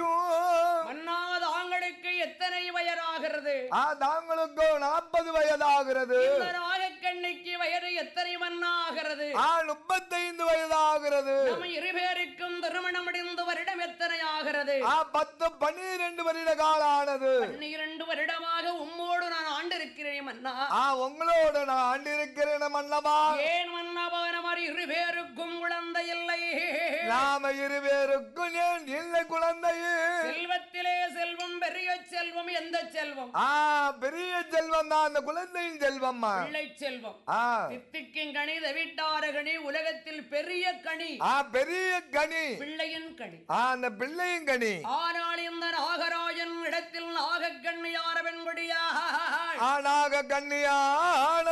வரைக்கும் மன்னா தாங்களுக்கு எத்தனை வயதாகிறது ஆ தாங்களுக்கோ நாற்பது வயதாகிறது இந்த நாகக்கண்ணிக்கு வயது எத்தனை மன்னா ஆகிறது ஆ முப்பத்தைந்து வயதாகிறது நம்ம இருபேருக்கும் திருமணம் முடிந்த வருடம் எத்தனை ஆகிறது ஆ பத்து பன்னிரண்டு வருட காலம் ஆனது பன்னிரண்டு வருடமாக உம்மோடு நான் ஆண்டிருக்கிறேன் மன்னா ஆ உங்களோட நான் ஆண்டிருக்கிறேன் மன்னவா ஏன் மன்னவா நமர் இருபேருக்கும் குழந்தை இல்லை நாம இருவேருக்கும் ஏன் இல்லை குழந்தையே செல்வத்திலே செல்வம் பெரிய செல்வம் எந்த செல்வம் ஆ பெரிய செல்வம் தான் அந்த குழந்தையின் செல்வம்மா பிள்ளை செல்வம் ஆ தித்திக்கும் கனி தவிட்டார கனி உலகத்தில் பெரிய கனி ஆ பெரிய கனி பிள்ளையின் கனி ஆ அந்த பிள்ளையும் கனி ஆனால் இந்த நாகராஜன் இடத்தில் நாகக்கண்ணியார பெண்படியா ஆனாக கண்ணியான